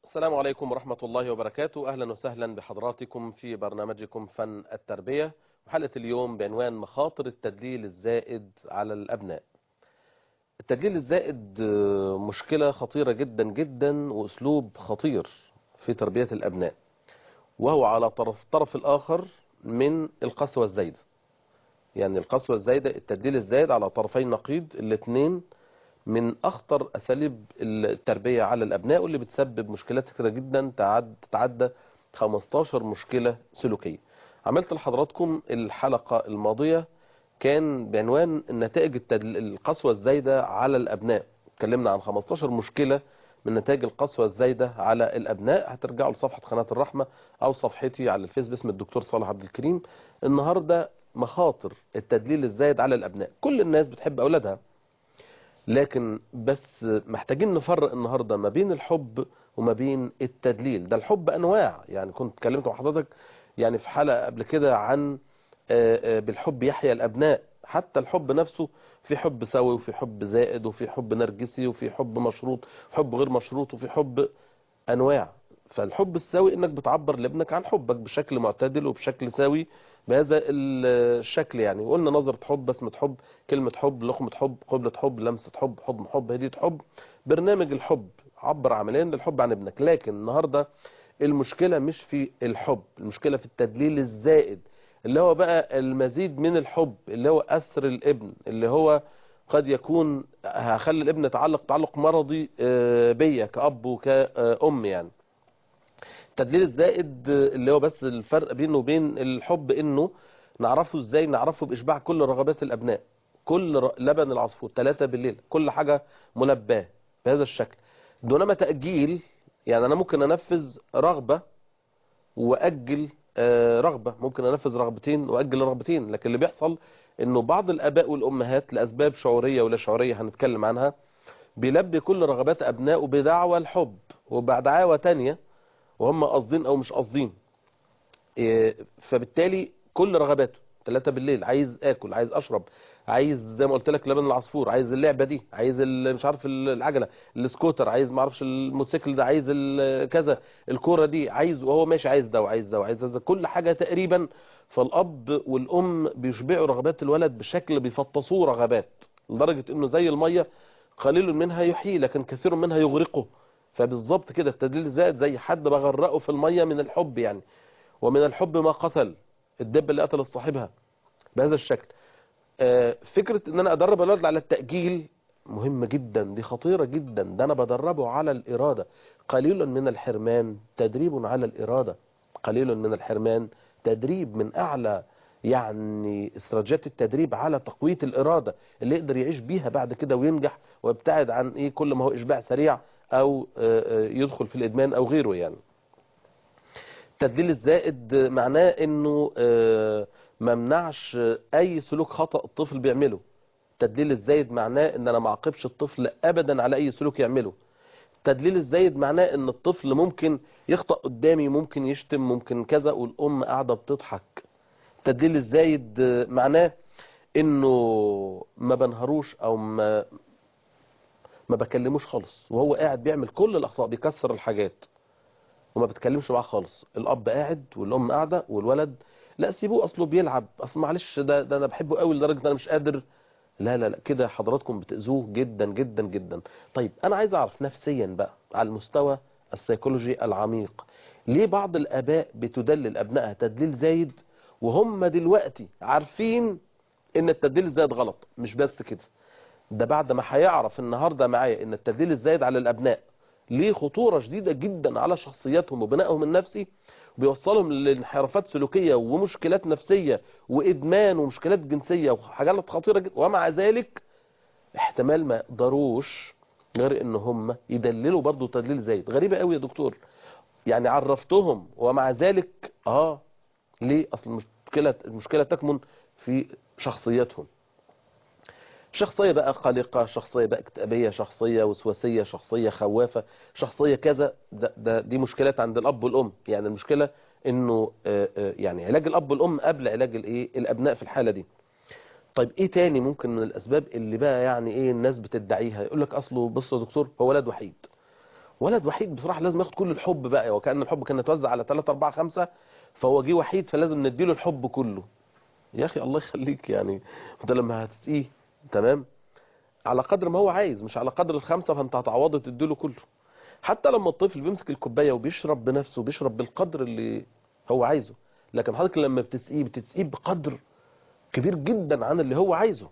السلام عليكم ورحمة الله وبركاته أهلا وسهلا بحضراتكم في برنامجكم فن التربية وحلقة اليوم بعنوان مخاطر التدليل الزائد على الأبناء التدليل الزائد مشكلة خطيرة جدا جدا وأسلوب خطير في تربية الأبناء وهو على طرف الطرف الآخر من القسوة الزايدة يعني القسوة الزايدة التدليل الزايد على طرفي النقيض الاثنين من أخطر أساليب التربية على الأبناء واللي بتسبب مشكلات كثيرة جدا تعد تتعدى 15 مشكلة سلوكية عملت لحضراتكم الحلقة الماضية كان بعنوان نتائج التدل... القسوة الزايدة على الأبناء اتكلمنا عن 15 مشكلة من نتائج القسوة الزايدة على الأبناء هترجعوا لصفحة قناة الرحمة أو صفحتي على الفيس باسم الدكتور صالح عبد الكريم النهاردة مخاطر التدليل الزايد على الأبناء كل الناس بتحب أولادها لكن بس محتاجين نفرق النهاردة ما بين الحب وما بين التدليل ده الحب أنواع يعني كنت اتكلمت مع حضرتك يعني في حلقة قبل كده عن بالحب يحيا الأبناء حتى الحب نفسه في حب سوي وفي حب زائد وفي حب نرجسي وفي حب مشروط حب غير مشروط وفي حب أنواع فالحب السوي انك بتعبر لابنك عن حبك بشكل معتدل وبشكل سوي بهذا الشكل يعني وقلنا نظرة حب بسمة حب كلمة حب لقمة حب قبلة حب لمسة حب حضن حب هدية حب برنامج الحب عبر عمليا للحب عن ابنك لكن النهاردة المشكلة مش في الحب المشكلة في التدليل الزائد اللي هو بقى المزيد من الحب اللي هو أسر الابن اللي هو قد يكون هخلي الابن يتعلق تعلق مرضي بيا كأب وكأم يعني التدليل الزائد اللي هو بس الفرق بينه وبين الحب انه نعرفه ازاي نعرفه باشباع كل رغبات الابناء كل لبن العصفور ثلاثة بالليل كل حاجة ملباه بهذا الشكل دونما تأجيل يعني انا ممكن انفذ رغبة واجل رغبة ممكن انفذ رغبتين واجل رغبتين لكن اللي بيحصل انه بعض الاباء والامهات لاسباب شعورية ولا شعورية هنتكلم عنها بيلبي كل رغبات ابنائه بدعوى الحب وبدعاوى تانية وهم قاصدين او مش قاصدين فبالتالي كل رغباته ثلاثة بالليل عايز اكل عايز اشرب عايز زي ما قلت لك لبن العصفور عايز اللعبه دي عايز مش عارف العجله السكوتر عايز ما اعرفش الموتوسيكل ده عايز كذا الكوره دي عايز وهو ماشي عايز ده وعايز ده وعايز ده كل حاجه تقريبا فالاب والام بيشبعوا رغبات الولد بشكل بيفطسوه رغبات لدرجه انه زي الميه قليل منها يحيي لكن كثير منها يغرقه فبالظبط كده التدليل الزائد زي حد بغرقه في المية من الحب يعني ومن الحب ما قتل الدب اللي قتل صاحبها بهذا الشكل فكرة ان انا ادرب الولد على التأجيل مهمة جدا دي خطيرة جدا ده انا بدربه على الارادة قليل من الحرمان تدريب على الارادة قليل من الحرمان تدريب من اعلى يعني استراتيجيات التدريب على تقوية الارادة اللي يقدر يعيش بيها بعد كده وينجح ويبتعد عن ايه كل ما هو اشباع سريع او يدخل في الادمان او غيره يعني التدليل الزائد معناه انه ما منعش اي سلوك خطأ الطفل بيعمله التدليل الزايد معناه ان انا ما اعاقبش الطفل ابدا على اي سلوك يعمله التدليل الزايد معناه ان الطفل ممكن يخطأ قدامي ممكن يشتم ممكن كذا والام قاعده بتضحك التدليل الزايد معناه انه ما بنهروش او ما ما بكلموش خالص وهو قاعد بيعمل كل الاخطاء بيكسر الحاجات وما بتكلمش معاه خالص الاب قاعد والام قاعده والولد لا سيبوه اصله بيلعب اصل معلش ده, ده انا بحبه قوي لدرجه ان انا مش قادر لا لا لا كده حضراتكم بتاذوه جدا جدا جدا طيب انا عايز اعرف نفسيا بقى على المستوى السيكولوجي العميق ليه بعض الاباء بتدلل ابنائها تدليل زايد وهم دلوقتي عارفين ان التدليل الزايد غلط مش بس كده ده بعد ما هيعرف النهاردة معايا ان التدليل الزايد على الابناء ليه خطورة شديدة جدا على شخصياتهم وبنائهم النفسي وبيوصلهم لانحرافات سلوكية ومشكلات نفسية وادمان ومشكلات جنسية وحاجات خطيرة جدا ومع ذلك احتمال ما يقدروش غير ان هم يدللوا برضو تدليل زايد غريبة قوي يا دكتور يعني عرفتهم ومع ذلك اه ليه اصل المشكلة, المشكلة تكمن في شخصياتهم شخصية بقى قلقة شخصية بقى اكتئابية شخصية وسواسية شخصية خوافة شخصية كذا ده, ده دي مشكلات عند الأب والأم يعني المشكلة انه يعني علاج الأب والأم قبل علاج الايه الأبناء في الحالة دي طيب ايه تاني ممكن من الأسباب اللي بقى يعني ايه الناس بتدعيها يقول لك أصله بص يا دكتور هو ولد وحيد ولد وحيد بصراحه لازم ياخد كل الحب بقى وكان الحب كان يتوزع على 3 4 5 فهو جه وحيد فلازم نديله الحب كله يا اخي الله يخليك يعني انت لما هتسقيه تمام على قدر ما هو عايز مش على قدر الخمسه فانت هتعوضه تديله كله حتى لما الطفل بيمسك الكوبايه وبيشرب بنفسه بيشرب بالقدر اللي هو عايزه لكن حضرتك لما بتسقيه بتسقيه بقدر كبير جدا عن اللي هو عايزه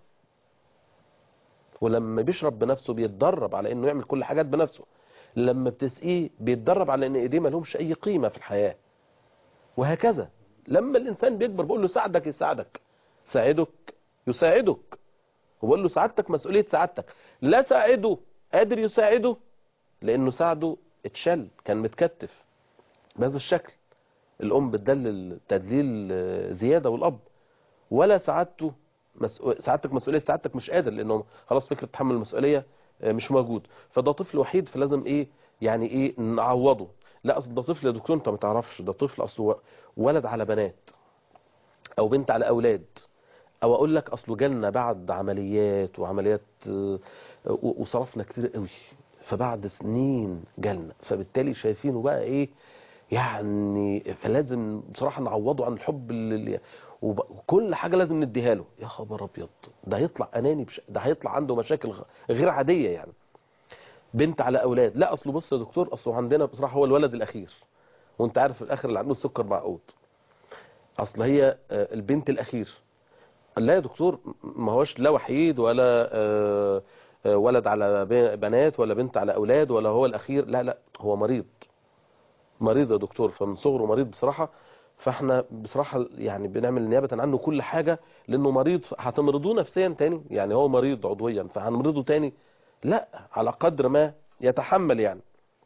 ولما بيشرب بنفسه بيتدرب على انه يعمل كل حاجات بنفسه لما بتسقيه بيتدرب على ان ايديه ما لهمش اي قيمه في الحياه وهكذا لما الانسان بيكبر بقول له ساعدك يساعدك ساعدك يساعدك وبقول له سعادتك مسؤوليه سعادتك لا ساعده قادر يساعده لانه ساعده اتشل كان متكتف بهذا الشكل الام بتدلل تدليل زياده والاب ولا سعادته مسؤول سعادتك مسؤوليه سعادتك مش قادر لانه خلاص فكره تحمل المسؤوليه مش موجود فده طفل وحيد فلازم ايه يعني ايه نعوضه لا اصل ده طفل يا دكتور انت ما تعرفش ده طفل اصله ولد على بنات او بنت على اولاد او اقول لك اصله جالنا بعد عمليات وعمليات وصرفنا كتير قوي فبعد سنين جالنا فبالتالي شايفينه بقى ايه يعني فلازم بصراحه نعوضه عن الحب اللي وكل حاجه لازم نديها له يا خبر ابيض ده هيطلع اناني بش... ده هيطلع عنده مشاكل غير عاديه يعني بنت على اولاد لا اصله بص يا دكتور اصله عندنا بصراحه هو الولد الاخير وانت عارف الاخر اللي عنده السكر معقود اصل هي البنت الاخير لا يا دكتور ما هوش لا وحيد ولا ولد على بنات ولا بنت على اولاد ولا هو الاخير لا لا هو مريض مريض يا دكتور فمن صغره مريض بصراحه فاحنا بصراحه يعني بنعمل نيابه عنه كل حاجه لانه مريض هتمرضوه نفسيا تاني يعني هو مريض عضويا فهنمرضه تاني لا على قدر ما يتحمل يعني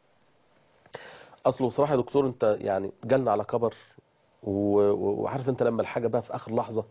اصله بصراحه يا دكتور انت يعني جالنا على كبر وعارف انت لما الحاجه بقى في اخر لحظه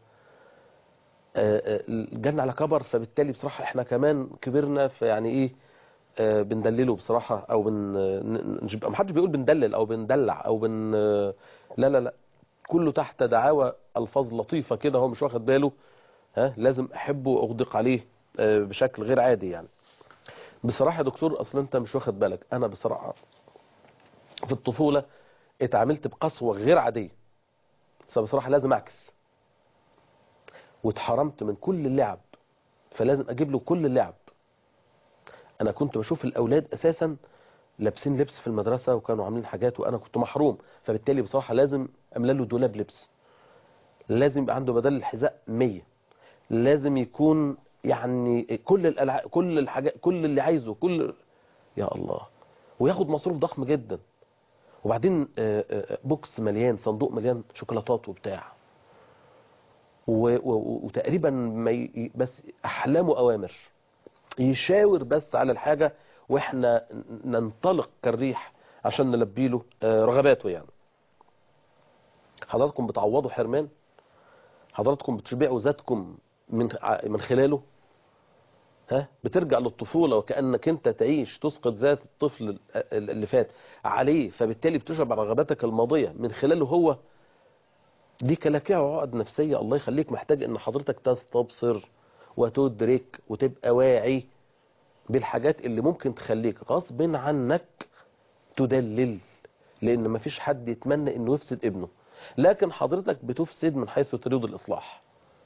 جالنا على كبر فبالتالي بصراحه احنا كمان كبرنا فيعني ايه بندلله بصراحه او بن ما حدش بيقول بندلل او بندلع او بن لا لا لا كله تحت دعاوى الفاظ لطيفه كده هو مش واخد باله ها لازم احبه واغدق عليه بشكل غير عادي يعني بصراحه يا دكتور اصل انت مش واخد بالك انا بصراحه في الطفوله اتعاملت بقسوه غير عاديه بس بصراحه لازم اعكس واتحرمت من كل اللعب فلازم اجيب له كل اللعب انا كنت بشوف الاولاد اساسا لابسين لبس في المدرسه وكانوا عاملين حاجات وانا كنت محروم فبالتالي بصراحه لازم املى له دولاب لبس لازم يبقى عنده بدل الحذاء 100 لازم يكون يعني كل الالعاب كل الحاجات كل اللي عايزه كل يا الله وياخد مصروف ضخم جدا وبعدين بوكس مليان صندوق مليان شوكولاتات وبتاع وتقريبا ما ي... بس احلامه اوامر يشاور بس على الحاجه واحنا ننطلق كالريح عشان نلبي له رغباته يعني حضراتكم بتعوضوا حرمان حضراتكم بتشبعوا ذاتكم من من خلاله ها بترجع للطفوله وكانك انت تعيش تسقط ذات الطفل اللي فات عليه فبالتالي بتشبع رغباتك الماضيه من خلاله هو دي كلاكيع وعقد نفسيه الله يخليك محتاج ان حضرتك تستبصر وتدرك وتبقى واعي بالحاجات اللي ممكن تخليك غصب عنك تدلل لان مفيش حد يتمنى انه يفسد ابنه لكن حضرتك بتفسد من حيث تريد الاصلاح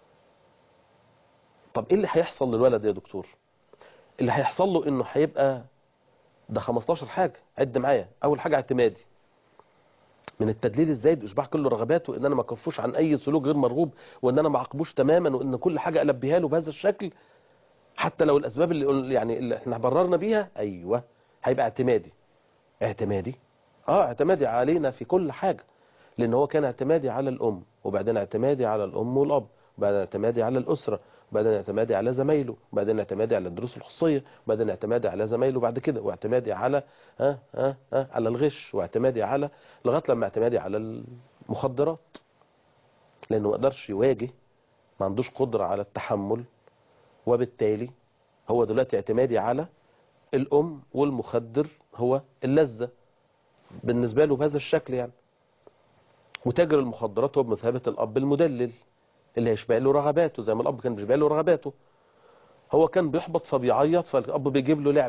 طب ايه اللي هيحصل للولد يا دكتور اللي هيحصل له انه هيبقى ده 15 حاجه عد معايا اول حاجه اعتمادي من التدليل الزايد اشباع كل رغباته ان انا ما اكفوش عن اي سلوك غير مرغوب وان انا ما اعاقبوش تماما وان كل حاجه البيها له بهذا الشكل حتى لو الاسباب اللي يعني اللي احنا بررنا بيها ايوه هيبقى اعتمادي اعتمادي اه اعتمادي علينا في كل حاجه لان هو كان اعتمادي على الام وبعدين اعتمادي على الام والاب وبعدين اعتمادي على الاسره وبعدين اعتمادي على زمايله وبعدين اعتمادي على الدروس الخصوصيه وبعدين اعتمادي على زمايله بعد كده واعتمادي على ها ها ها على الغش واعتمادي على لغايه لما اعتمادي على المخدرات لانه ما قدرش يواجه ما عندوش قدره على التحمل وبالتالي هو دلوقتي اعتمادي على الام والمخدر هو اللذه بالنسبه له بهذا الشكل يعني وتاجر المخدرات هو بمثابه الاب المدلل اللي هيشبع له رغباته زي ما الاب كان بيشبع له رغباته هو كان بيحبط فبيعيط فالاب بيجيب له لعبه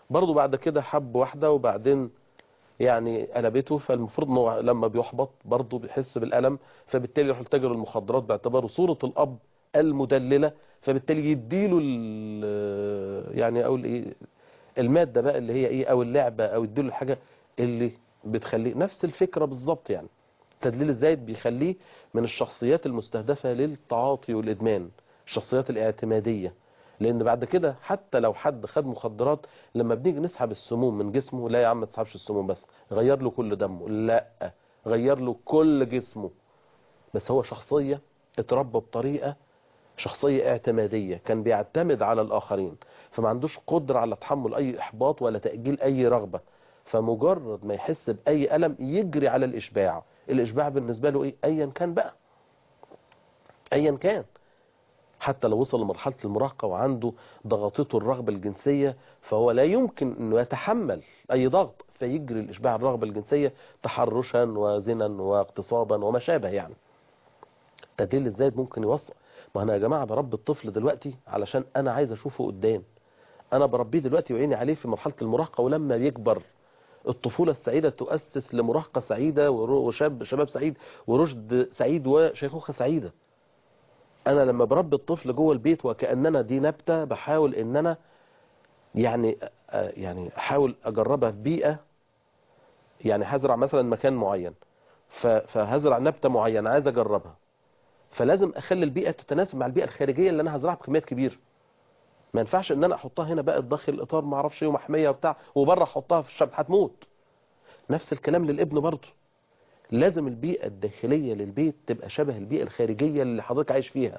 برضه بعد كده حب واحده وبعدين يعني قلبته فالمفروض انه لما بيحبط برضه بيحس بالالم فبالتالي يروح لتاجر المخدرات باعتباره صوره الاب المدلله فبالتالي يديله ال- يعني اقول ايه الماده بقى اللي هي ايه او اللعبه او يديله الحاجه اللي بتخليه نفس الفكره بالظبط يعني التدليل الزايد بيخليه من الشخصيات المستهدفه للتعاطي والادمان الشخصيات الاعتماديه لان بعد كده حتى لو حد خد مخدرات لما بنيجي نسحب السموم من جسمه لا يا عم ما تسحبش السموم بس غير له كل دمه لا غير له كل جسمه بس هو شخصيه اتربى بطريقه شخصية اعتمادية كان بيعتمد على الآخرين فما عندوش قدرة على تحمل أي إحباط ولا تأجيل أي رغبة فمجرد ما يحس بأي ألم يجري على الإشباع الإشباع بالنسبة له إيه أيا كان بقى أيا كان حتى لو وصل لمرحلة المراهقة وعنده ضغطته الرغبة الجنسية فهو لا يمكن أنه يتحمل أي ضغط فيجري الإشباع الرغبة الجنسية تحرشا وزنا واغتصابا وما شابه يعني التدليل الزايد ممكن يوصل ما انا يا جماعه بربي الطفل دلوقتي علشان انا عايز اشوفه قدام انا بربيه دلوقتي وعيني عليه في مرحله المراهقه ولما بيكبر الطفوله السعيده تؤسس لمراهقه سعيده ورو- وشاب شباب سعيد ورشد سعيد وشيخوخه سعيده انا لما بربي الطفل جوه البيت وكاننا دي نبته بحاول ان انا يعني آه، يعني احاول اجربها في بيئه يعني هزرع مثلا مكان معين ف- فهزرع نبته معينه عايز اجربها فلازم اخلي البيئه تتناسب مع البيئه الخارجيه اللي انا هزرعها بكميات كبيره ما ينفعش ان انا احطها هنا بقى داخل اطار ما اعرفش ايه ومحميه وبتاع وبره احطها في الشمس هتموت نفس الكلام للابن برضه لازم البيئه الداخليه للبيت تبقى شبه البيئه الخارجيه اللي حضرتك عايش فيها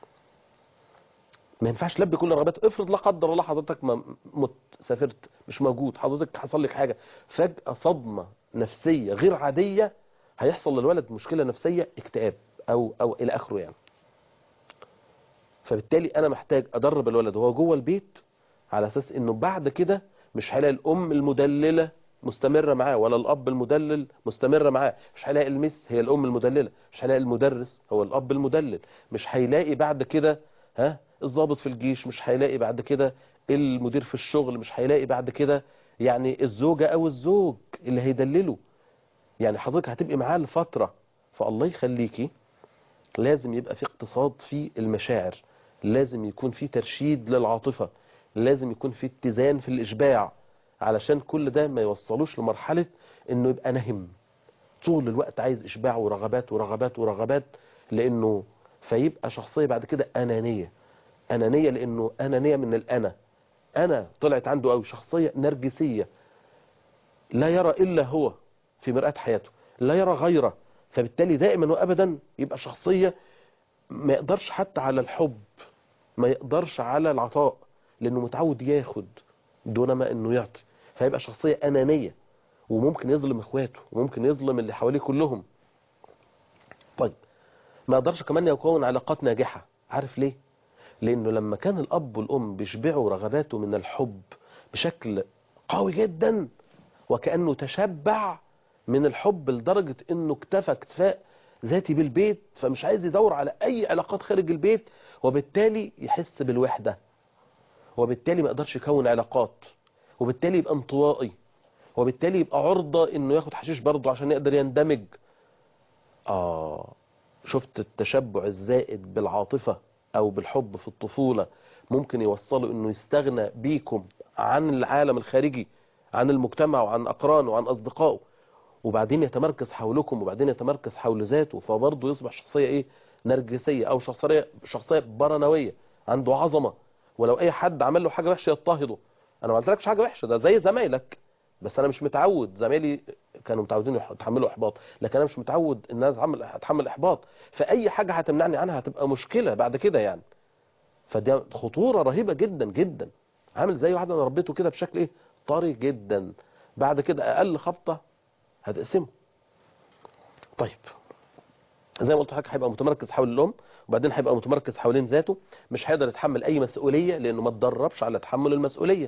ما ينفعش تلبي كل رغباته افرض لا قدر الله حضرتك ما مت سافرت مش موجود حضرتك حصل لك حاجه فجاه صدمه نفسيه غير عاديه هيحصل للولد مشكله نفسيه اكتئاب او او الى اخره يعني فبالتالي انا محتاج ادرب الولد وهو جوه البيت على اساس انه بعد كده مش هيلاقي الام المدلله مستمره معاه ولا الاب المدلل مستمره معاه مش هيلاقي المس هي الام المدلله مش هيلاقي المدرس هو الاب المدلل مش هيلاقي بعد كده ها الضابط في الجيش مش هيلاقي بعد كده المدير في الشغل مش هيلاقي بعد كده يعني الزوجه او الزوج اللي هيدلله يعني حضرتك هتبقي معاه لفتره فالله يخليكي لازم يبقى في اقتصاد في المشاعر لازم يكون في ترشيد للعاطفة لازم يكون في اتزان في الإشباع علشان كل ده ما يوصلوش لمرحلة انه يبقى نهم طول الوقت عايز إشباع ورغبات ورغبات ورغبات لأنه فيبقى شخصية بعد كده أنانية أنانية لأنه أنانية من الأنا أنا طلعت عنده أو شخصية نرجسية لا يرى إلا هو في مرآة حياته لا يرى غيره فبالتالي دائما وأبدا يبقى شخصية ما يقدرش حتى على الحب ما يقدرش على العطاء لأنه متعود ياخد دون ما أنه يعطي فيبقى شخصية أنانية وممكن يظلم إخواته وممكن يظلم اللي حواليه كلهم طيب ما يقدرش كمان يكون علاقات ناجحة عارف ليه؟ لأنه لما كان الأب والأم بيشبعوا رغباته من الحب بشكل قوي جدا وكأنه تشبع من الحب لدرجة أنه اكتفى اكتفاء ذاتي بالبيت فمش عايز يدور على أي علاقات خارج البيت وبالتالي يحس بالوحدة وبالتالي ما يقدرش يكون علاقات وبالتالي يبقى انطوائي وبالتالي يبقى عرضة انه ياخد حشيش برضه عشان يقدر يندمج اه شفت التشبع الزائد بالعاطفة او بالحب في الطفولة ممكن يوصله انه يستغنى بيكم عن العالم الخارجي عن المجتمع وعن اقرانه وعن اصدقائه وبعدين يتمركز حولكم وبعدين يتمركز حول ذاته فبرضه يصبح شخصية ايه نرجسية او شخصية شخصية برنوية عنده عظمة ولو اي حد عمل له حاجة وحشة يضطهده انا ما قلتلكش حاجة وحشة ده زي زمايلك بس انا مش متعود زمايلي كانوا متعودين يتحملوا احباط لكن انا مش متعود ان انا اتحمل اتحمل احباط فاي حاجة هتمنعني عنها هتبقى مشكلة بعد كده يعني فدي خطورة رهيبة جدا جدا عامل زي واحد انا ربيته كده بشكل ايه طري جدا بعد كده اقل خبطة هتقسمه طيب زي ما قلت لحضرتك هيبقى متمركز حول الام وبعدين هيبقى متمركز حوالين ذاته مش هيقدر يتحمل اي مسؤوليه لانه ما اتدربش على تحمل المسؤوليه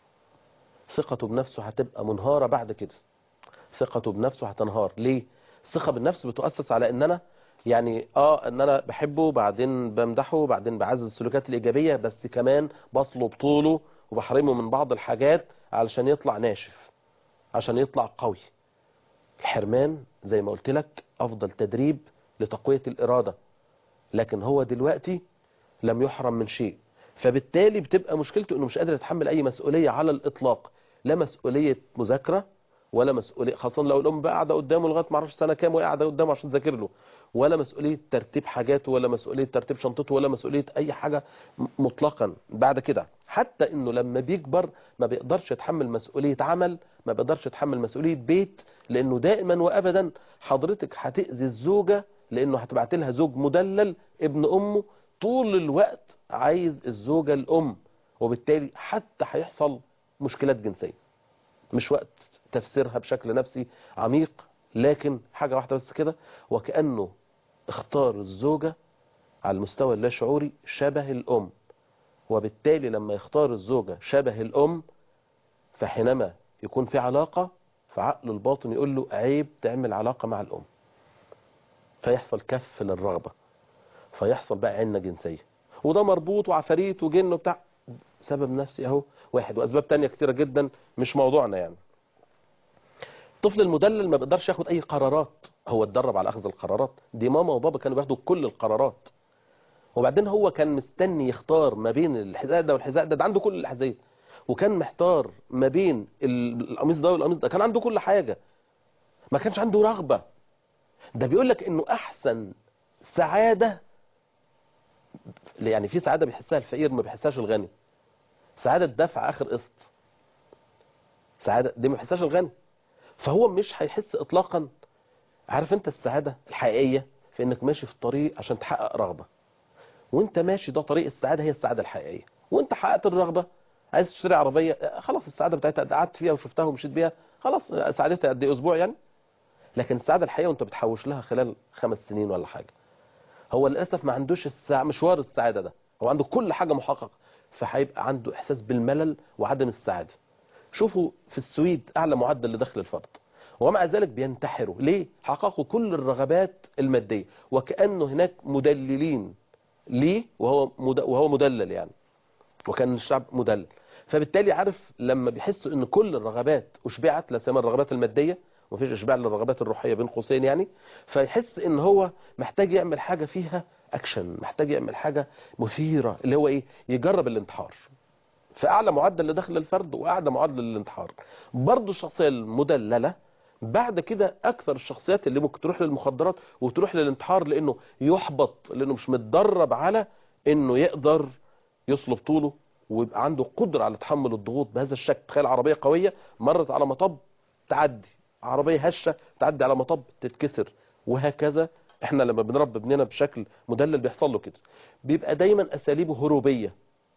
ثقته بنفسه هتبقى منهاره بعد كده ثقته بنفسه هتنهار ليه الثقه بالنفس بتؤسس على ان انا يعني اه ان انا بحبه بعدين بمدحه بعدين بعزز السلوكات الايجابيه بس كمان بصله بطوله وبحرمه من بعض الحاجات علشان يطلع ناشف عشان يطلع قوي الحرمان زي ما قلت لك افضل تدريب لتقوية الارادة لكن هو دلوقتي لم يحرم من شيء فبالتالي بتبقى مشكلته انه مش قادر يتحمل اي مسؤولية على الاطلاق لا مسؤولية مذاكرة ولا مسؤولية خاصة لو الام بقى قاعدة قدامه لغاية ما اعرفش سنة كام وهي قاعدة قدامه عشان تذاكر له ولا مسؤولية ترتيب حاجاته ولا مسؤولية ترتيب شنطته ولا مسؤولية اي حاجة م- مطلقا بعد كده حتى انه لما بيكبر ما بيقدرش يتحمل مسؤولية عمل ما بيقدرش يتحمل مسؤولية بيت لانه دائما وابدا حضرتك هتأذي الزوجة لانه هتبعت لها زوج مدلل ابن امه طول الوقت عايز الزوجة الام وبالتالي حتى هيحصل مشكلات جنسية مش وقت تفسيرها بشكل نفسي عميق لكن حاجة واحدة بس كده وكأنه اختار الزوجة على المستوى اللاشعوري شبه الأم وبالتالي لما يختار الزوجة شبه الأم فحينما يكون في علاقة فعقله الباطن يقول له عيب تعمل علاقة مع الأم فيحصل كف للرغبة فيحصل بقى عنة جنسية وده مربوط وعفاريت وجن وبتاع سبب نفسي اهو واحد واسباب تانية كتيرة جدا مش موضوعنا يعني الطفل المدلل ما بيقدرش ياخد اي قرارات هو اتدرب على اخذ القرارات دي ماما وبابا كانوا بياخدوا كل القرارات وبعدين هو كان مستني يختار ما بين الحذاء ده والحذاء ده ده عنده كل الاحذيه وكان محتار ما بين ال- القميص ده والقميص ده كان عنده كل حاجه ما كانش عنده رغبه ده بيقول لك انه احسن سعاده يعني في سعاده بيحسها الفقير ما بيحسهاش الغني سعاده دفع اخر قسط سعاده دي ما بيحسهاش الغني فهو مش هيحس اطلاقا عارف انت السعاده الحقيقيه في انك ماشي في الطريق عشان تحقق رغبه وانت ماشي ده طريق السعاده هي السعاده الحقيقيه وانت حققت الرغبه عايز تشتري عربيه آه، خلاص السعاده بتاعتها قعدت فيها وشفتها ومشيت بيها خلاص آه، سعادتها قد ايه اسبوع يعني لكن السعاده الحقيقيه وانت بتحوش لها خلال خمس سنين ولا حاجه هو للاسف ما عندوش السع... مشوار السعاده ده هو عنده كل حاجه محققه فهيبقى عنده احساس بالملل وعدم السعاده شوفوا في السويد اعلى معدل لدخل الفرد ومع ذلك بينتحروا ليه حققوا كل الرغبات الماديه وكانه هناك مدللين ليه وهو مد... وهو مدلل يعني وكان الشعب مدلل فبالتالي عارف لما بيحسوا ان كل الرغبات اشبعت لا سيما الرغبات الماديه ومفيش اشباع للرغبات الروحيه بين قوسين يعني فيحس ان هو محتاج يعمل حاجه فيها اكشن محتاج يعمل حاجه مثيره اللي هو ايه يجرب الانتحار فاعلى معدل لدخل الفرد واعلى معدل للانتحار برضه الشخصيه المدلله بعد كده اكثر الشخصيات اللي ممكن تروح للمخدرات وتروح للانتحار لانه يحبط لانه مش متدرب على انه يقدر يصلب طوله ويبقى عنده قدرة على تحمل الضغوط بهذا الشكل تخيل عربية قوية مرت على مطب تعدي عربية هشة تعدي على مطب تتكسر وهكذا احنا لما بنربي ابننا بشكل مدلل بيحصل له كده بيبقى دايما اساليبه هروبية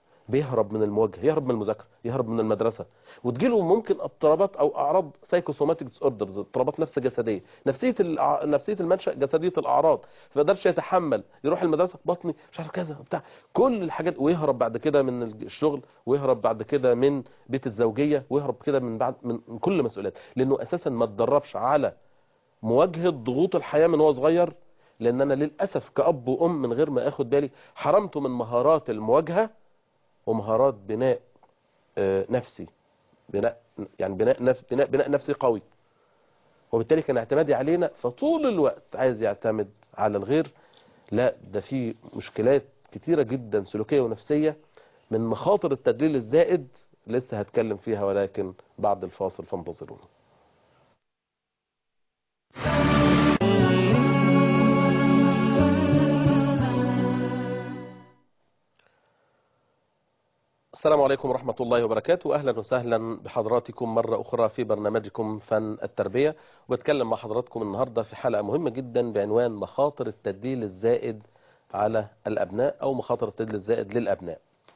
بيهرب من المواجهه يهرب من المذاكره يهرب من المدرسه وتجيله ممكن اضطرابات او اعراض سايكوسوماتيك ديس اوردرز اضطرابات نفس جسديه نفسيه الأع... نفسيه المنشا جسديه الاعراض ما يقدرش يتحمل يروح المدرسه بطني مش عارف كذا بتاع كل الحاجات ويهرب بعد كده من الشغل ويهرب بعد كده من بيت الزوجيه ويهرب كده من بعد من من كل مسؤوليات لانه اساسا ما اتدربش على مواجهه ضغوط الحياه من هو صغير لان انا للاسف كاب وام من غير ما اخد بالي حرمته من مهارات المواجهه ومهارات بناء آه، نفسي بناء يعني بناء نفس بناء بناء نفسي قوي وبالتالي كان اعتمادي علينا فطول الوقت عايز يعتمد على الغير لا ده في مشكلات كتيرة جدا سلوكية ونفسية من مخاطر التدليل الزائد لسه هتكلم فيها ولكن بعد الفاصل فانتظرونا السلام عليكم ورحمة الله وبركاته أهلا وسهلا بحضراتكم مرة أخرى في برنامجكم فن التربية وبتكلم مع حضراتكم النهاردة في حلقة مهمة جدا بعنوان مخاطر التدليل الزائد على الأبناء أو مخاطر التدليل الزائد للأبناء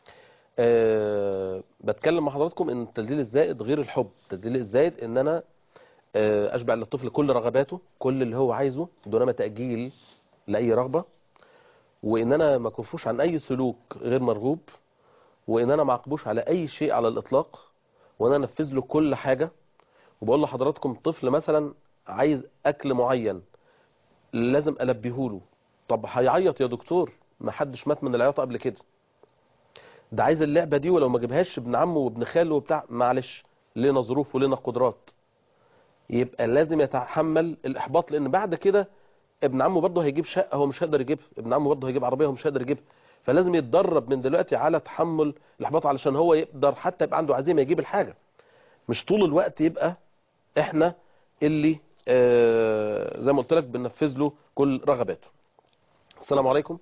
أه بتكلم مع حضراتكم ان التدليل الزائد غير الحب التدليل الزائد ان انا أه اشبع للطفل كل رغباته كل اللي هو عايزه دون تأجيل لأي رغبة وان انا ما كفوش عن اي سلوك غير مرغوب وان انا ما اعاقبوش على اي شيء على الاطلاق وانا انفذ له كل حاجه وبقول لحضراتكم طفل مثلا عايز اكل معين لازم البيه له طب هيعيط يا دكتور ما حدش مات من العياط قبل كده ده عايز اللعبه دي ولو ما جابهاش ابن عمه وابن خاله وبتاع معلش لنا ظروف ولنا قدرات يبقى لازم يتحمل الاحباط لان بعد كده ابن عمه برضه هيجيب شقه هو مش هيقدر يجيبها ابن عمه برضه هيجيب عربيه هو مش هيقدر يجيبها فلازم يتدرب من دلوقتي على تحمل الاحباط علشان هو يقدر حتى يبقى عنده عزيمه يجيب الحاجه مش طول الوقت يبقى احنا اللي آه زي ما قلت لك بننفذ له كل رغباته السلام عليكم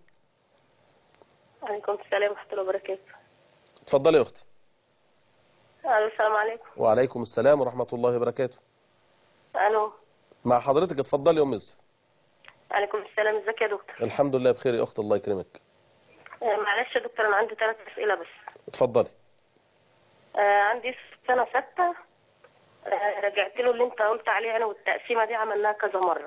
وعليكم السلام ورحمة الله وبركاته اتفضلي يا اختي ألو السلام عليكم وعليكم السلام ورحمه الله وبركاته ألو مع حضرتك اتفضلي يا ام يوسف عليكم السلام ازيك يا دكتور الحمد لله بخير يا اخت الله يكرمك آه، معلش يا دكتور أنا عندي ثلاث أسئلة بس اتفضلي آه، عندي في سنة ستة آه، رجعت له اللي أنت قلت عليه أنا والتقسيمة دي عملناها كذا مرة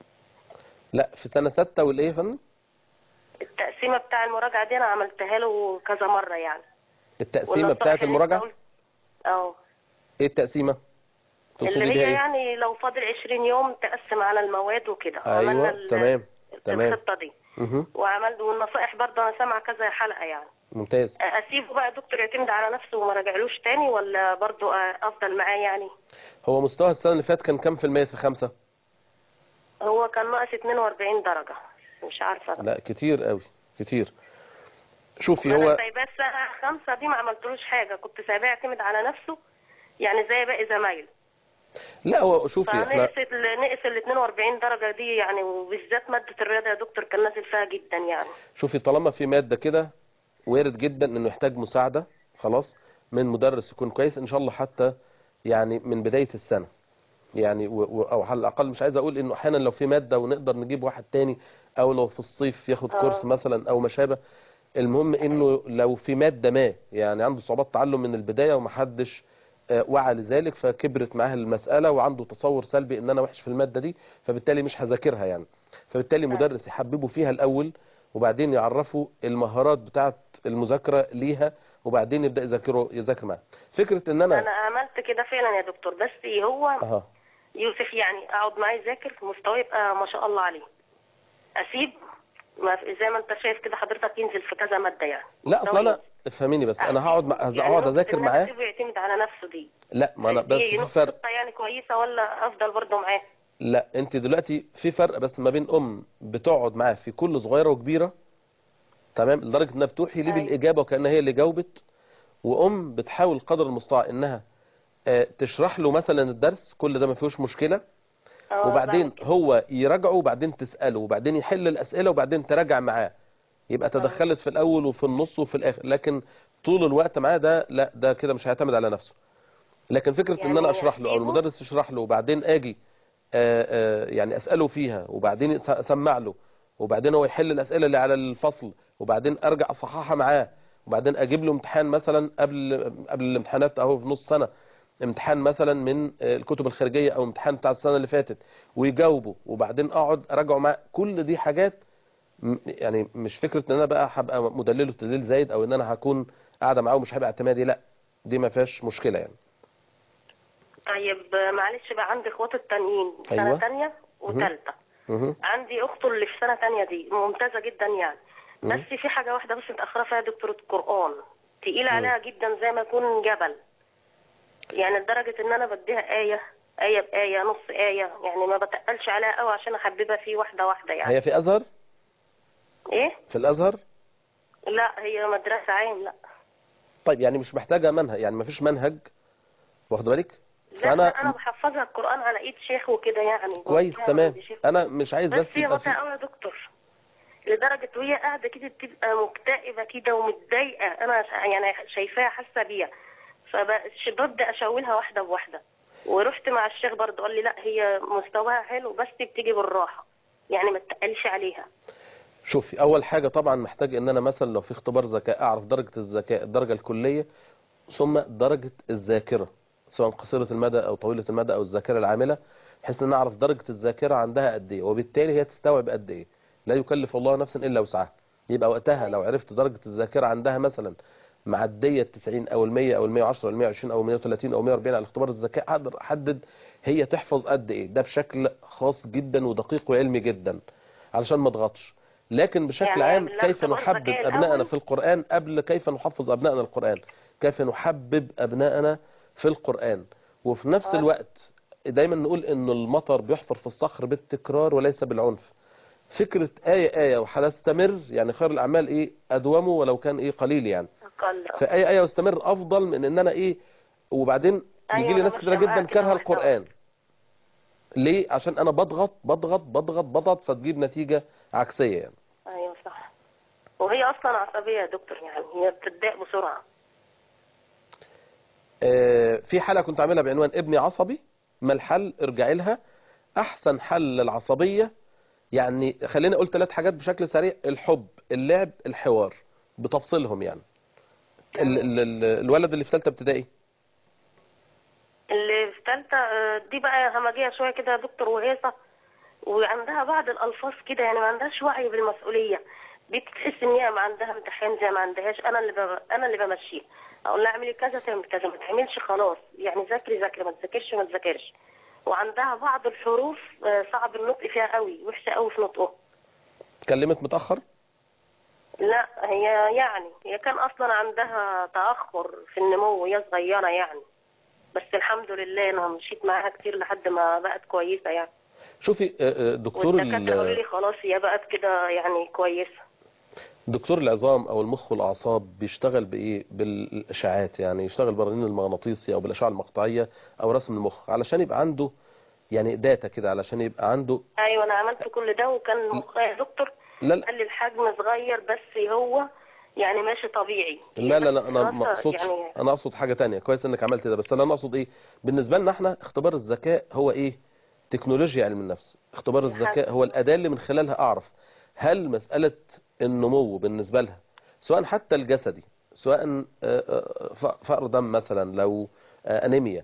لا في سنه سته والايه يا فندم التقسيمة بتاع المراجعة دي أنا عملتها له كذا مرة يعني التقسيمه والنصائح بتاعه اللي أنت المراجعه قلت- اه ايه التقسيمه تقصدي اللي بيها هي ايه يعني لو فاضل 20 يوم تقسم على المواد وكده عملنا ايوه ال- تمام تمام الخطة دي مه. وعملت والنصائح برضه أنا سامعة كذا حلقة يعني ممتاز اسيبه بقى دكتور يعتمد على نفسه وما راجعلوش تاني ولا برضو افضل معاه يعني هو مستوى السنه اللي فاتت كان كام في المية في خمسة هو كان ناقص 42 درجة مش عارفة بقى. لا كتير قوي كتير شوفي انا هو سايباه السنة خمسة دي ما عملتلوش حاجة كنت سايباه يعتمد على نفسه يعني زي باقي زمايله لا هو شوفي احنا فنقص ال- نقص ال 42 درجة دي يعني وبالذات مادة الرياضة يا دكتور كان نازل فيها جدا يعني شوفي طالما في مادة كده وارد جدا انه يحتاج مساعدة خلاص من مدرس يكون كويس ان شاء الله حتى يعني من بداية السنة يعني و و او على الاقل مش عايز اقول انه احيانا لو في مادة ونقدر نجيب واحد تاني او لو في الصيف ياخد آه. كورس مثلا او ما شابه المهم انه لو في مادة ما يعني عنده صعوبات تعلم من البداية ومحدش آه، وعى لذلك فكبرت معاه المسألة وعنده تصور سلبي ان انا وحش في المادة دي فبالتالي مش هذاكرها يعني فبالتالي مدرس يحببه فيها الاول وبعدين يعرفه المهارات بتاعه المذاكرة ليها وبعدين يبدأ يذاكره يذاكر معاه فكرة ان انا انا عملت كده فعلا يا دكتور بس هو اها يوسف يعني اقعد معاه يذاكر مستواه يبقى ما شاء الله عليه اسيب ما في- زي ما انت شايف كده حضرتك ينزل في كذا ماده يعني لا اصل مستواه انا ينزل. افهميني بس انا هقعد مع... يعني هقعد نقطة اذاكر إن أنا معاه أسيبه يعتمد على نفسه دي لا ما انا بس دي في نقطة فرق خطة يعني كويسة ولا افضل برضه معاه لا انت دلوقتي في فرق بس ما بين ام بتقعد معاه في كل صغيره وكبيره تمام لدرجه انها بتوحي ليه أيوة. بالاجابه وكانها هي اللي جاوبت وام بتحاول قدر المستطاع انها آه، تشرح له مثلا الدرس كل ده ما فيهوش مشكله آه، وبعدين بعمل كده. هو يراجعه وبعدين تساله وبعدين يحل الاسئله وبعدين تراجع معاه يبقى تدخلت في الاول وفي النص وفي الاخر لكن طول الوقت معاه ده لا ده كده مش هيعتمد على نفسه لكن فكره ان يعني انا اشرح له او أسيبه؟ المدرس يشرح له وبعدين اجي آه، آه، يعني اساله فيها وبعدين أس- اسمع له وبعدين هو يحل الاسئله اللي على الفصل وبعدين ارجع اصححها معاه وبعدين اجيب له امتحان مثلا قبل قبل الامتحانات اهو في نص سنه امتحان مثلا من آه، الكتب الخارجيه او امتحان بتاع السنه اللي فاتت ويجاوبه وبعدين اقعد اراجعه معاه كل دي حاجات م- يعني مش فكره ان انا بقى هبقى مدلله تدليل زايد او ان انا هكون قاعده معاه ومش هيبقى اعتمادي لا دي ما فيهاش مشكله يعني طيب آه، معلش بقى عندي اخواتي التانيين سنة أيوة. تانية وتالتة مهم. عندي اخته اللي في سنة تانية دي ممتازة جدا يعني مم. بس في حاجة واحدة بس متأخرة فيها دكتورة قرآن تقيلة عليها جدا زي ما يكون جبل يعني لدرجة ان انا بديها آية آية بآية نص آية يعني ما بتقلش عليها قوي عشان احببها فيه واحدة واحدة يعني هي في ازهر ايه في الازهر لا هي مدرسة عام لا طيب يعني مش محتاجه منهج يعني ما فيش منهج واخد بالك لا انا انا بحفظها القرآن على ايد شيخ وكده يعني كويس بوديها تمام عند شيخ. انا مش عايز بس بس هي يبقى متعة في قوي يا دكتور لدرجة وهي قاعدة كده بتبقى مكتئبة كده ومتضايقة أنا ش- يعني شايفاها حاسة بيها فببدأ أشاولها واحدة بواحدة ورحت مع الشيخ برضه قال لي لا هي مستواها حلو بس بتيجي بالراحة يعني ما تقلش عليها شوفي اول حاجه طبعا محتاج ان انا مثلا لو في اختبار ذكاء اعرف درجه الذكاء الدرجه الكليه ثم درجه الذاكره سواء قصيره المدى او طويله المدى او الذاكره العامله بحيث ان اعرف درجه الذاكره عندها قد ايه وبالتالي هي تستوعب قد ايه لا يكلف الله نفسا الا وسعها يبقى وقتها لو عرفت درجه الذاكره عندها مثلا معديه ال 90 او ال 100 او ال 110 او ال 120 او 130 او 140 على اختبار الذكاء اقدر احدد هي تحفظ قد ايه ده بشكل خاص جدا ودقيق وعلمي جدا علشان ما اضغطش لكن بشكل يعني عام من كيف اختبار نحبب الذكاء ابنائنا الأول؟ في القرآن قبل كيف نحفظ ابنائنا القرآن كيف نحبب ابنائنا في القرآن وفي نفس آه. الوقت دايما نقول ان المطر بيحفر في الصخر بالتكرار وليس بالعنف فكرة آية آية وهنستمر يعني خير الأعمال إيه أدومه ولو كان إيه قليل يعني اقل آه. فآية آية واستمر أفضل من إن أنا إيه وبعدين أيوة، يجي لي أنا ناس مش كتيرة معاك جدا كده كارهة واحدة القرآن ليه عشان أنا بضغط بضغط بضغط بضغط فتجيب نتيجة عكسية يعني ايوه صح وهي اصلا عصبيه يا دكتور يعني هي بتتضايق بسرعه آه، في حلقة كنت عاملها بعنوان ابني عصبي ما الحل ارجعي لها احسن حل للعصبية يعني خليني اقول ثلاث حاجات بشكل سريع الحب اللعب الحوار بتفصيلهم يعني ال ال ال الولد اللي في ثالثه ابتدائي اللي في ثالثه آه، دي بقى همجيه شويه كده يا دكتور وهيصه وعندها بعض الالفاظ كده يعني ما عندهاش وعي بالمسؤوليه بتحس ان هي ما عندها امتحان زي ما عندهاش انا اللي ب... انا اللي بمشيها اقول لها اعملي كذا تعمل كذا ما تعملش خلاص يعني ذاكري ذاكري ما تذاكرش ما تذاكرش وعندها بعض الحروف آه، صعب النطق فيها قوي وحشه قوي في نطقها اتكلمت متأخر لا هي يعني هي كان اصلا عندها تاخر في النمو وهي صغيره يعني بس الحمد لله انا مشيت معاها كتير لحد ما بقت كويسه يعني شوفي آه، آه، دكتور والدكاتره قالوا ال- لي خلاص هي بقت كده يعني كويسه دكتور العظام او المخ والاعصاب بيشتغل بايه بالاشعاعات يعني يشتغل بالرنين المغناطيسي او بالاشعه المقطعيه او رسم المخ علشان يبقى عنده يعني داتا كده علشان يبقى عنده ايوه انا عملت كل ده وكان مخ يا دكتور لا لا قال لي الحجم صغير بس هو يعني ماشي طبيعي لا لا, لا بس انا ما دراسة اقصدش يعني انا اقصد حاجه تانية كويس انك عملت ده بس انا اقصد ايه بالنسبه لنا احنا اختبار الذكاء هو ايه تكنولوجيا علم النفس اختبار الذكاء هو الاداه اللي من خلالها اعرف هل مساله النمو بالنسبه لها سواء حتى الجسدي سواء آه، آه، ف- فقر دم مثلا لو آه، انيميا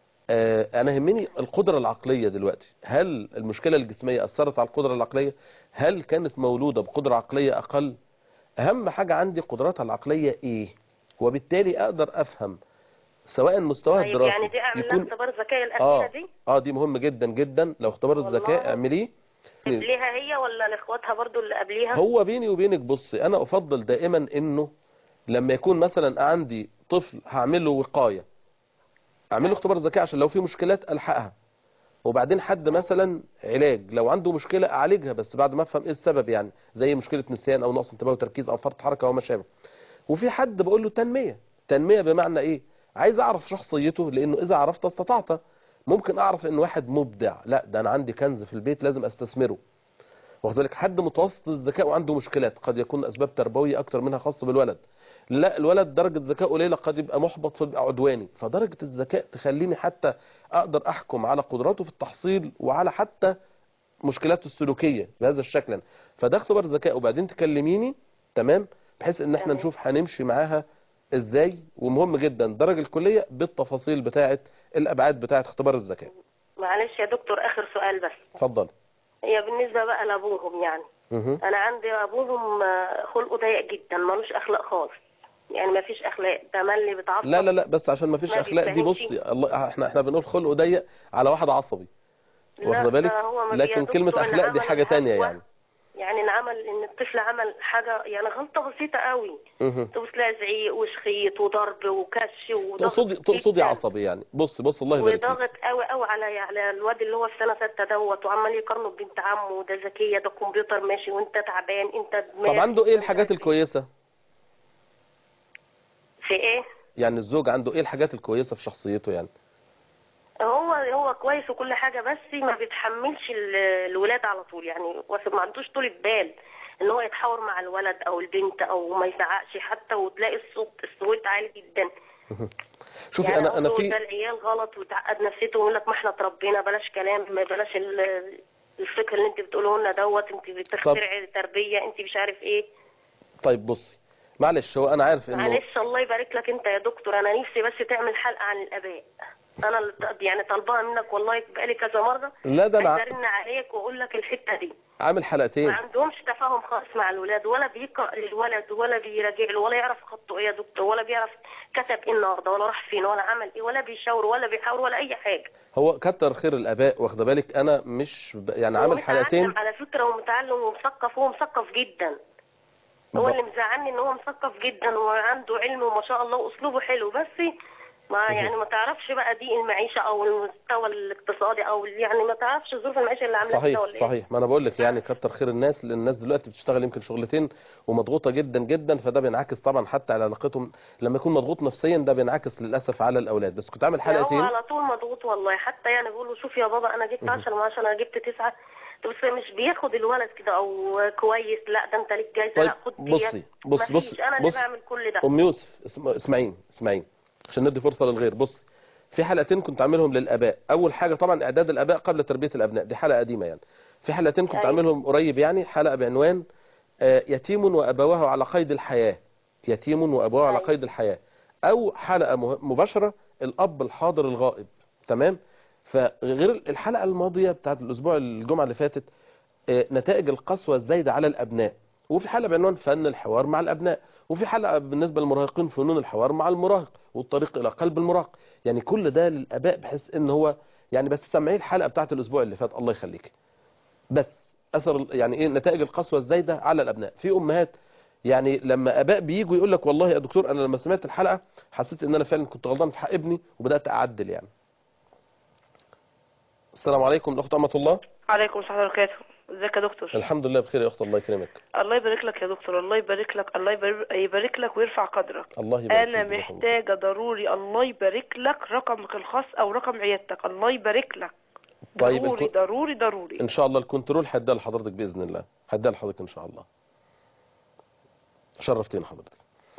آه، انا يهمني القدره العقليه دلوقتي هل المشكله الجسميه اثرت على القدره العقليه هل كانت مولوده بقدره عقليه اقل اهم حاجه عندي قدراتها العقليه ايه وبالتالي اقدر افهم سواء مستواها طيب الدراسي يعني دي اعمل لها يكون اختبار الذكاء الاخيره اه دي اه دي مهم جدا جدا لو اختبار والله. الذكاء اعمليه ليها هي ولا لاخواتها برضو اللي قبليها هو بيني وبينك بصي انا افضل دائما انه لما يكون مثلا عندي طفل هعمل له وقايه اعمل له اختبار ذكاء عشان لو في مشكلات الحقها وبعدين حد مثلا علاج لو عنده مشكله اعالجها بس بعد ما افهم ايه السبب يعني زي مشكله نسيان او نقص انتباه وتركيز او فرط حركه او ما شابه وفي حد بقول له تنميه تنميه بمعنى ايه عايز اعرف شخصيته لانه اذا عرفت استطعت ممكن اعرف ان واحد مبدع لا ده انا عندي كنز في البيت لازم استثمره واخد بالك حد متوسط الذكاء وعنده مشكلات قد يكون اسباب تربويه اكتر منها خاصه بالولد لا الولد درجه ذكاء قليله قد يبقى محبط فيبقى عدواني فدرجه الذكاء تخليني حتى اقدر احكم على قدراته في التحصيل وعلى حتى مشكلاته السلوكيه بهذا الشكل يعني. فده اختبار ذكاء وبعدين تكلميني تمام بحيث ان احنا تمام. نشوف هنمشي معاها ازاي ومهم جدا الدرجه الكليه بالتفاصيل بتاعه الابعاد بتاعه اختبار الذكاء معلش يا دكتور اخر سؤال بس اتفضل هي بالنسبه بقى لابوهم يعني مهم. انا عندي ابوهم آه، خلقه ضيق جدا ملوش اخلاق خالص يعني ما فيش اخلاق تملي بتعصب لا لا لا بس عشان ما فيش ما اخلاق دي بيفهمش. بصي الله احنا احنا بنقول خلقه ضيق على واحد عصبي لا، واخده بالك ده هو ما لكن بيدكتور كلمه إن اخلاق دي عمل حاجه تانية حاجة يعني يعني ان عمل ان الطفل عمل حاجه يعني غلطه بسيطه قوي مهم. تبص لها زعيق وشخيط وضرب وكش وضغط تقصدي تقصدي جداً. عصبي يعني بص بص الله يبارك فيك وضغط قوي قوي على على الواد اللي هو في سنه سته دوت وعمال يقارنه ببنت عمه ده ذكيه ده الكمبيوتر ماشي وانت تعبان انت طب دماغ عنده ايه وانت الحاجات عارف إيه. الكويسه في ايه يعني الزوج عنده ايه الحاجات الكويسه في شخصيته يعني هو هو كويس وكل حاجه بس ما بيتحملش ال- الولاد على طول يعني واخد- ما عندوش طولة بال ان هو يتحاور مع الولد او البنت او ما يزعقش حتى وتلاقي الصوت الصوت عالي جدا شوفي يعني انا انا أقول له في ده العيال غلط وتعقد نفسيته ويقول لك ما احنا اتربينا بلاش كلام ما بلاش ال- الفكر اللي انت بتقوله لنا دوت انت بتخترعي تربيه انت مش عارف ايه طيب بصي معلش هو انا عارف انه معلش الله يبارك لك انت يا دكتور انا نفسي بس تعمل حلقه عن الاباء انا اللي ط- يعني طالباها منك والله بقالي كذا مره لا ده انا عايزه ارن عليك واقول لك الحته دي عامل حلقتين ما عندهمش تفاهم خالص مع الولاد ولا بيقرا للولد ولا بيراجع له ولا يعرف خطه ايه يا دكتور ولا بيعرف كتب ايه النهارده ولا راح فين ولا عمل ايه ولا بيشاور ولا بيحاور ولا اي حاجه هو كتر خير الاباء واخده بالك انا مش ب... يعني هو عامل متعلم حلقتين على فكره ومتعلم ومثقف هو مثقف جدا هو ب- اللي مزعلني ان هو مثقف جدا وعنده علم وما شاء الله واسلوبه حلو بس ما يعني ما تعرفش بقى دي المعيشه او المستوى الاقتصادي او يعني ما تعرفش ظروف المعيشه اللي عامله كده صحيح ولا ايه صحيح ما انا بقول لك يعني كتر خير الناس لان الناس دلوقتي بتشتغل يمكن شغلتين ومضغوطه جدا جدا فده بينعكس طبعا حتى على علاقتهم لما يكون مضغوط نفسيا ده بينعكس للاسف على الاولاد بس كنت عامل يعني هو حلقتين على طول مضغوط والله حتى يعني بيقول له شوف يا بابا انا جبت 10 من 10 انا جبت 9 بس مش بياخد الولد كده او كويس لا ده انت ليك جايزه طيب لا خد ديت. بصي بص مفيش، بص انا اللي بص بعمل كل ده ام يوسف اسم- اسمعين اسمعين عشان ندي فرصه للغير بص في حلقتين كنت عاملهم للاباء اول حاجه طبعا اعداد الاباء قبل تربيه الابناء دي حلقه قديمه يعني في حلقتين كنت أيوة. عاملهم قريب يعني حلقه بعنوان آه، يتيم وابواه على قيد الحياه يتيم وابواه على أيوة. قيد الحياه او حلقه مه- مباشره الاب الحاضر الغائب تمام فغير الحلقه الماضيه بتاعت الاسبوع الجمعه اللي فاتت آه، نتائج القسوه الزايده على الابناء وفي حلقه بعنوان فن الحوار مع الابناء وفي حلقه بالنسبه للمراهقين فنون الحوار مع المراهق والطريق الى قلب المراهق يعني كل ده للاباء بحيث ان هو يعني بس سمعيه الحلقه بتاعت الاسبوع اللي فات الله يخليك بس اثر ال- يعني ايه نتائج القسوه الزايده على الابناء في امهات يعني لما اباء بييجوا يقول لك والله يا دكتور انا لما سمعت الحلقه حسيت ان انا فعلا كنت غلطان في حق ابني وبدات اعدل يعني السلام عليكم الاخت امه الله عليكم السلام ورحمة الله وبركاته ازيك يا دكتور الحمد لله بخير يا اخت الله يكرمك الله يبارك لك يا دكتور الله يبارك لك الله يبارك- يبارك لك ويرفع قدرك الله يبارك انا فيك، جزاك الله. محتاجة ضروري الله يبارك لك رقمك الخاص او رقم عيادتك الله يبارك لك طيب ضروري الكو- ضروري ضروري ان شاء الله الكنترول هيديها لحضرتك باذن الله هيديها لحضرتك ان شاء الله شرفتين حضرتك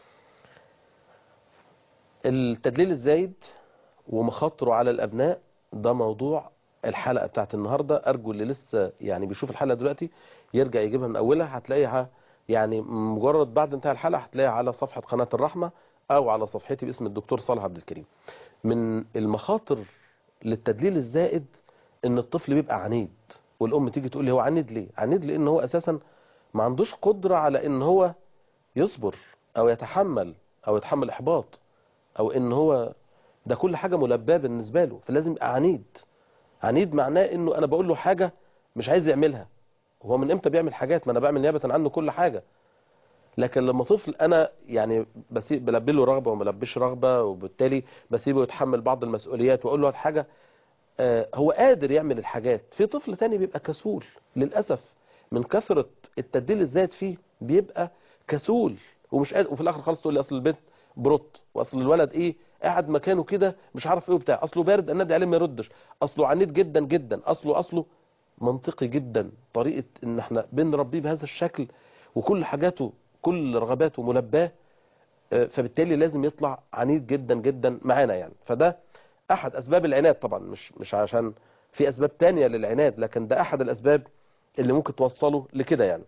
التدليل الزايد ومخاطره على الابناء ده موضوع الحلقه بتاعت النهارده ارجو اللي لسه يعني بيشوف الحلقه دلوقتي يرجع يجيبها من اولها هتلاقيها يعني مجرد بعد انتهاء الحلقه هتلاقيها على صفحه قناه الرحمه او على صفحتي باسم الدكتور صالح عبد الكريم من المخاطر للتدليل الزائد ان الطفل بيبقى عنيد والام تيجي تقول لي هو عنيد ليه عنيد لان هو اساسا ما عندوش قدره على ان هو يصبر او يتحمل او يتحمل احباط او ان هو ده كل حاجه ملباه بالنسبه له فلازم يبقى عنيد عنيد معناه انه انا بقول له حاجه مش عايز يعملها هو من امتى بيعمل حاجات ما انا بعمل نيابه عنه كل حاجه لكن لما طفل انا يعني بسيب بلبي له رغبه وما بلبيش رغبه وبالتالي بسيبه يتحمل بعض المسؤوليات واقول له الحاجه آه، هو قادر يعمل الحاجات في طفل تاني بيبقى كسول للأسف من كثرة التدليل الزايد فيه بيبقى كسول ومش قادر وفي الآخر خالص تقول لي أصل البنت بروت وأصل الولد إيه قاعد مكانه كده مش عارف إيه وبتاع أصله بارد النادي عليه ما يردش أصله عنيد جدا جدا أصله أصله منطقي جدا طريقة إن إحنا بنربيه بهذا الشكل وكل حاجاته كل رغباته ملباه آه، فبالتالي لازم يطلع عنيد جدا جدا معانا يعني فده احد اسباب العناد طبعا مش مش عشان في اسباب تانية للعناد لكن ده احد الاسباب اللي ممكن توصله لكده يعني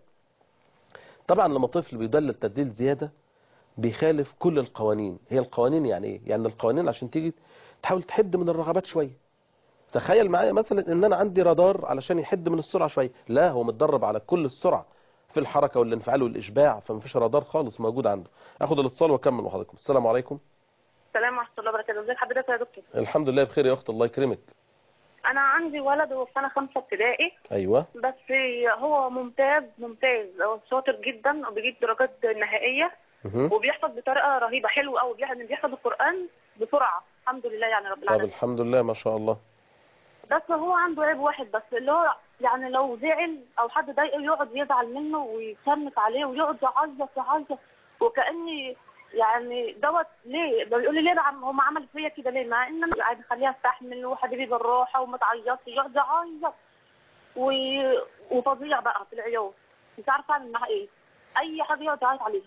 طبعا لما طفل بيدلل تدليل زيادة بيخالف كل القوانين هي القوانين يعني ايه يعني القوانين عشان تيجي تحاول تحد من الرغبات شوية تخيل معايا مثلا ان انا عندي رادار علشان يحد من السرعة شوية لا هو متدرب على كل السرعة في الحركة والانفعال والاشباع فمفيش رادار خالص موجود عنده اخد الاتصال واكمل مع حضراتكم السلام عليكم السلام ورحمة الله وبركاته ازيك حضرتك يا دكتور الحمد لله بخير يا اخت الله يكرمك أنا عندي ولد هو في سنة خمسة ابتدائي ايوه بس هو ممتاز ممتاز هو شاطر جدا وبيجيب درجات نهائية مهم. وبيحفظ بطريقة رهيبة حلوة أوي بيحفظ بيحفظ القرآن بسرعة الحمد لله يعني رب طب العالمين الحمد لله ما شاء الله بس هو عنده عيب واحد بس اللي هو يعني لو زعل أو حد ضايقه يقعد يزعل منه ويتنك عليه ويقعد يعيط يعيط وكأني يعني دوت ليه ده بيقول لي ليه ده عم- هم عمل فيا كده ليه مع ان انا قاعد خليها استحمل وحبيبي بالراحه وما تعيطش يقعد يعيط و... وفظيع بقى في العياط مش عارفه اعمل معاه ايه اي حاجه يقعد يعيط عليها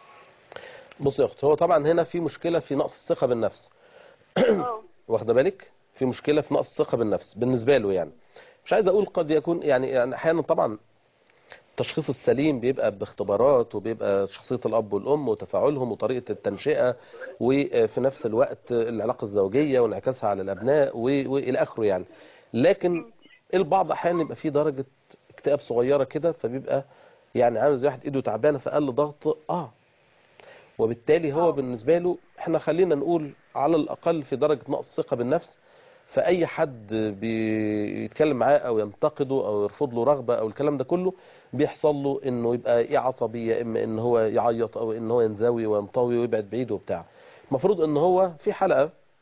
بص يا اخت هو طبعا هنا في مشكله في نقص الثقه بالنفس اه واخده بالك في مشكله في نقص الثقه بالنفس بالنسبه له يعني مش عايز اقول قد يكون يعني يعني احيانا طبعا التشخيص السليم بيبقى باختبارات وبيبقى شخصيه الاب والام وتفاعلهم وطريقه التنشئه وفي نفس الوقت العلاقه الزوجيه وانعكاسها على الابناء و- والى اخره يعني لكن البعض احيانا يبقى فيه درجه اكتئاب صغيره كده فبيبقى يعني عامل زي واحد ايده تعبانه فقل ضغط اه وبالتالي هو بالنسبة له احنا خلينا نقول على الأقل في درجة نقص ثقة بالنفس فأي حد بيتكلم معاه أو ينتقده أو يرفض له رغبة أو الكلام ده كله بيحصل له إنه يبقى يا عصبي يا إما إن هو يعيط أو إن هو ينزوي وينطوي ويبعد بعيد وبتاع المفروض إن هو في حلقة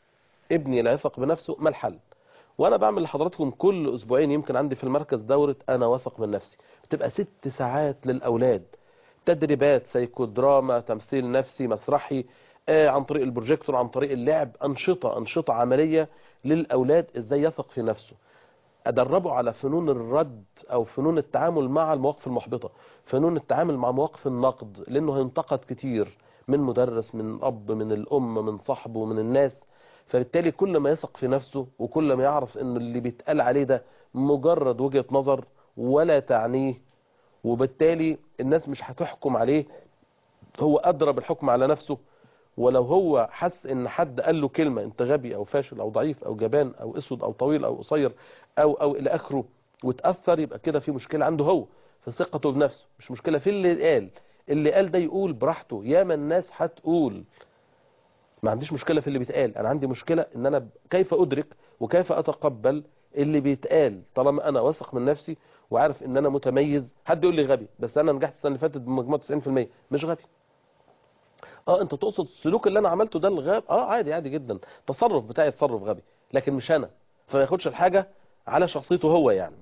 ابني لا يثق بنفسه ما الحل وانا بعمل لحضراتكم كل اسبوعين يمكن عندي في المركز دورة انا واثق من نفسي بتبقى ست ساعات للاولاد تدريبات سيكودراما تمثيل نفسي مسرحي آه عن طريق البروجيكتور عن طريق اللعب انشطة انشطة عملية للاولاد ازاي يثق في نفسه ادربه على فنون الرد او فنون التعامل مع المواقف المحبطة فنون التعامل مع مواقف النقد لانه هينتقد كتير من مدرس من اب من الام من صاحبه من الناس فبالتالي كل ما يثق في نفسه وكل ما يعرف ان اللي بيتقال عليه ده مجرد وجهة نظر ولا تعنيه وبالتالي الناس مش هتحكم عليه هو أدرى بالحكم على نفسه ولو هو حس ان حد قال له كلمة انت غبي او فاشل او ضعيف او جبان او اسود او طويل او قصير او او الى اخره وتأثر يبقى كده في مشكلة عنده هو في ثقته بنفسه مش مشكلة في اللي قال اللي قال ده يقول براحته ياما الناس هتقول ما عنديش مشكلة في اللي بيتقال انا عندي مشكلة ان انا كيف ادرك وكيف اتقبل اللي بيتقال طالما انا واثق من نفسي وعارف ان انا متميز حد يقول لي غبي بس انا نجحت السنه اللي فاتت بمجموع 90% مش غبي اه انت تقصد السلوك اللي انا عملته ده الغاب اه عادي عادي جدا تصرف بتاعي تصرف غبي لكن مش انا فما ياخدش الحاجه على شخصيته هو يعني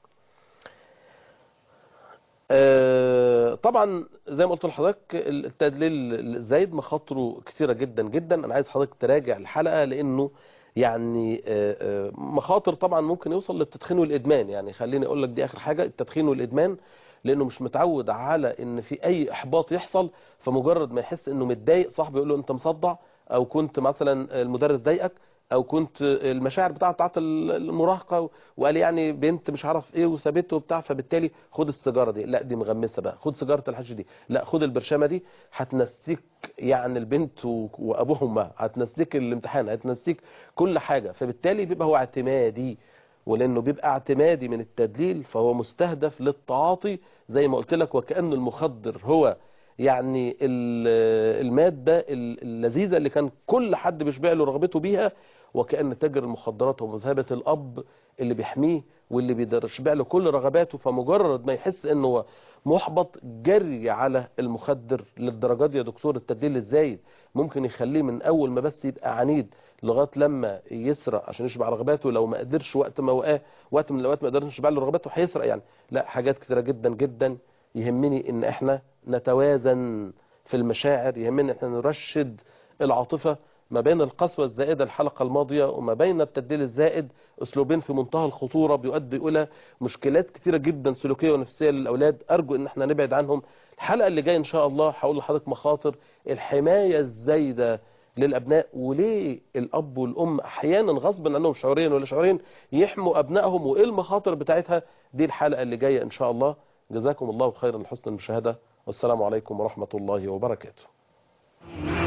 آه طبعا زي ما قلت لحضرتك التدليل الزايد مخاطره كتيره جدا جدا انا عايز حضرتك تراجع الحلقه لانه يعني مخاطر طبعا ممكن يوصل للتدخين والادمان يعني خليني اقول لك دي اخر حاجه التدخين والادمان لانه مش متعود على ان في اي احباط يحصل فمجرد ما يحس انه متضايق صاحبه يقول له انت مصدع او كنت مثلا المدرس ضايقك او كنت المشاعر بتاعه بتاعه المراهقه وقال يعني بنت مش عارف ايه وسابته وبتاع فبالتالي خد السيجاره دي لا دي مغمسه بقى خد سيجاره الحشيش دي لا خد البرشامه دي هتنسيك يعني البنت وابوهم ما هتنسيك الامتحان هتنسيك كل حاجه فبالتالي بيبقى هو اعتمادي ولانه بيبقى اعتمادي من التدليل فهو مستهدف للتعاطي زي ما قلت لك وكأن المخدر هو يعني المادة اللذيذة اللي كان كل حد بيشبع له رغبته بيها وكأن تاجر المخدرات هو مذهبة الأب اللي بيحميه واللي بيشبع له كل رغباته فمجرد ما يحس انه محبط جري على المخدر للدرجة دي يا دكتور التدليل الزايد ممكن يخليه من اول ما بس يبقى عنيد لغايه لما يسرق عشان يشبع رغباته لو ما قدرش وقت ما وقاه وقت من الاوقات ما قدرش يشبع له رغباته هيسرق يعني لا حاجات كتيره جدا جدا يهمني ان احنا نتوازن في المشاعر يهمني ان احنا نرشد العاطفه ما بين القسوة الزائدة الحلقة الماضية وما بين التبديل الزائد أسلوبين في منتهى الخطورة بيؤدي إلى مشكلات كتيرة جدا سلوكية ونفسية للأولاد أرجو إن احنا نبعد عنهم الحلقة اللي جاية إن شاء الله هقول لحضرتك مخاطر الحماية الزايدة للأبناء وليه الأب والأم أحيانا غصبا عنهم شعوريا ولا شعوريا يحموا أبنائهم وإيه المخاطر بتاعتها دي الحلقة اللي جاية إن شاء الله جزاكم الله خيرا لحسن المشاهدة والسلام عليكم ورحمة الله وبركاته